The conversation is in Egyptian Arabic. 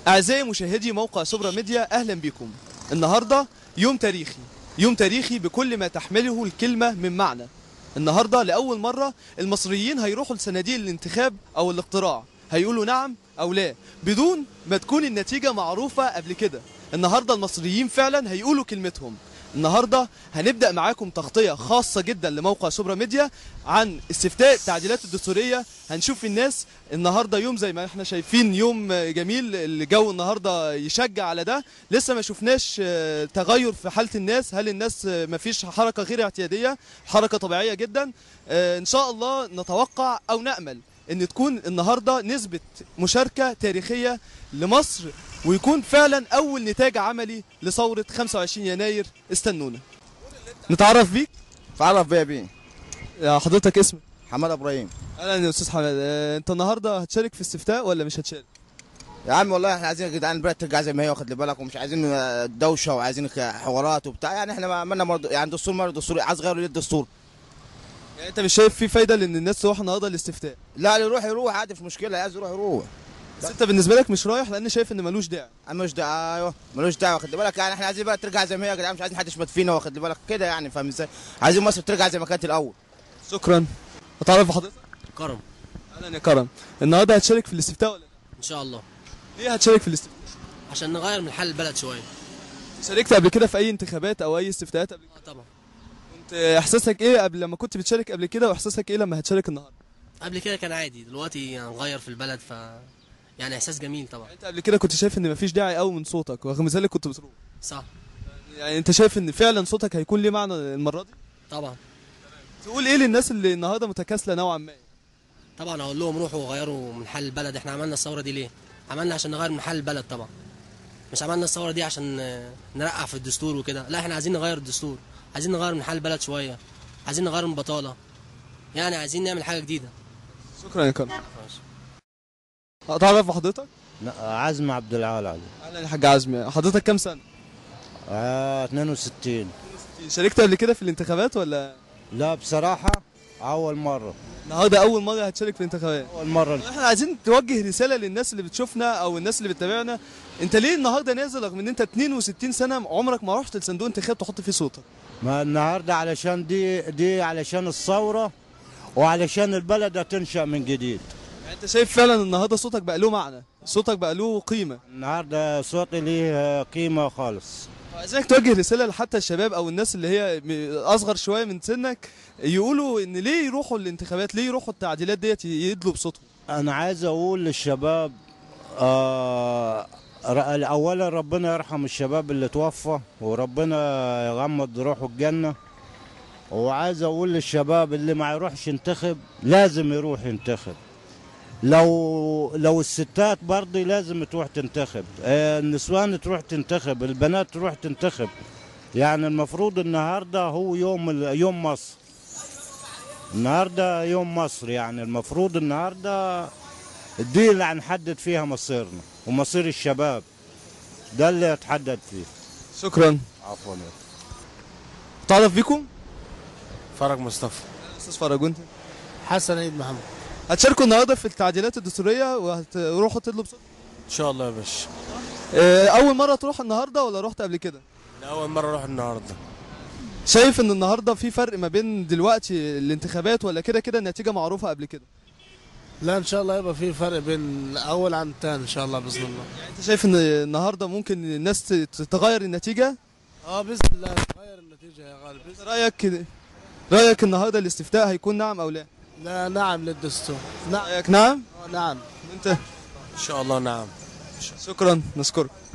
أعزائي مشاهدي موقع سوبرا ميديا أهلا بكم النهاردة يوم تاريخي يوم تاريخي بكل ما تحمله الكلمة من معنى النهاردة لأول مرة المصريين هيروحوا لصناديق الانتخاب أو الاقتراع هيقولوا نعم أو لا بدون ما تكون النتيجة معروفة قبل كده النهاردة المصريين فعلا هيقولوا كلمتهم النهاردة هنبدأ معاكم تغطية خاصة جدا لموقع سوبرا ميديا عن استفتاء التعديلات الدستورية هنشوف الناس النهاردة يوم زي ما احنا شايفين يوم جميل الجو النهاردة يشجع على ده لسه ما شفناش آه، تغير في حالة الناس هل الناس آه، ما فيش حركة غير اعتيادية حركة طبيعية جدا آه، ان شاء الله نتوقع او نأمل ان تكون النهاردة نسبة مشاركة تاريخية لمصر ويكون فعلا اول نتاج عملي لثورة 25 يناير استنونا نتعرف بيك تعرف بيا بيه يا حضرتك اسمك حماد ابراهيم اهلا يا استاذ حماد آه، انت النهارده هتشارك في استفتاء ولا مش هتشارك يا عم والله احنا عايزين يا جدعان البلد ترجع زي ما هي واخد لي بالك ومش عايزين آه، دوشه وعايزين حوارات وبتاع يعني احنا ما عملنا مرض... يعني دستور مرة دستور عايز غيروا ليه الدستور يعني انت مش شايف في فايده لان الناس تروح النهارده الاستفتاء لا اللي يروح يروح عادي في مشكله عايز يروح يروح بس انت بالنسبه لك مش رايح لان شايف ان ملوش داعي انا مش دعوه ايوه ملوش دعوه واخد لي بالك يعني احنا عايزين البلد ترجع زي ما هي يا جدعان مش عايزين حد يشمت فينا واخد لي بالك كده يعني فاهم ازاي عايزين مصر ترجع زي ما كانت الاول شكرا اتعرف بحضرتك كرم اهلا يا كرم النهارده هتشارك في الاستفتاء ولا لا ان شاء الله ليه هتشارك في الاستفتاء عشان نغير من حال البلد شويه شاركت قبل كده في اي انتخابات او اي استفتاءات قبل كده اه طبعا كنت احساسك ايه قبل لما كنت بتشارك قبل كده واحساسك ايه لما هتشارك النهارده قبل كده كان عادي دلوقتي هنغير في البلد ف يعني احساس جميل طبعا انت قبل كده كنت شايف ان مفيش داعي قوي من صوتك ورغم ذلك كنت بتروح صح يعني انت شايف ان فعلا صوتك هيكون ليه معنى المره دي طبعا تقول ايه للناس اللي النهارده متكاسله نوعا ما طبعا اقول لهم روحوا وغيروا من حال البلد احنا عملنا الثوره دي ليه عملنا عشان نغير من حال البلد طبعا مش عملنا الثوره دي عشان آه، نرقع في الدستور وكده لا احنا عايزين نغير الدستور عايزين نغير من حال البلد شويه عايزين نغير من البطاله يعني عايزين نعمل حاجه جديده شكرا يا كرم اتعرف بحضرتك عزم عبد العال علي اهلا يا حاج عزمي حضرتك كام سنه آه 62 شاركت قبل كده في الانتخابات ولا لا بصراحة أول مرة النهارده اول مره هتشارك في الانتخابات أول مرة احنا عايزين توجه رساله للناس اللي بتشوفنا او الناس اللي بتتابعنا انت ليه النهارده نازل رغم ان انت 62 سنه عمرك ما رحت لصندوق انتخاب تحط فيه صوتك ما النهاردة علشان دي دي علشان الثورة وعلشان البلد هتنشأ من جديد يعني انت شايف فعلا النهارده صوتك بقى له معنى صوتك بقى له قيمه النهاردة صوتي ليه قيمة خالص عايزك توجه رساله حتى الشباب او الناس اللي هي م- اصغر شويه من سنك يقولوا ان ليه يروحوا الانتخابات ليه يروحوا التعديلات ديت يدلوا بصوتهم أنا عايز أقول للشباب آه ر- أولا ربنا يرحم الشباب اللي توفى وربنا يغمض روحه الجنة وعايز أقول للشباب اللي ما يروحش ينتخب لازم يروح ينتخب لو لو الستات برضه لازم تروح تنتخب آه، النسوان تروح تنتخب البنات تروح تنتخب يعني المفروض النهارده هو يوم ال- يوم مصر النهارده يوم مصر يعني المفروض النهارده دي اللي هنحدد فيها مصيرنا ومصير الشباب ده اللي يتحدد فيه شكرا عفوا تعرف بيكم فرج مصطفى استاذ فرج وانت حسن عيد محمد هتشاركوا النهارده في التعديلات الدستوريه وهتروحوا تدلوا بصوتكم ان شاء الله يا باشا اه، اول مره تروح النهارده ولا رحت قبل كده لاول مره اروح النهارده شايف ان النهارده في فرق ما بين دلوقتي الانتخابات ولا كده كده النتيجه معروفه قبل كده لا ان شاء الله يبقى في فرق بين الاول عن الثاني ان شاء الله باذن الله يعني انت شايف ان النهارده ممكن الناس ت- تغير النتيجه اه باذن الله تغير النتيجه يا غالب بإذن- رايك رايك النهارده الاستفتاء هيكون نعم او لا لا نعم للدستور نعم رايك نعم آه، نعم انت ان شاء الله نعم شكرا نشكرك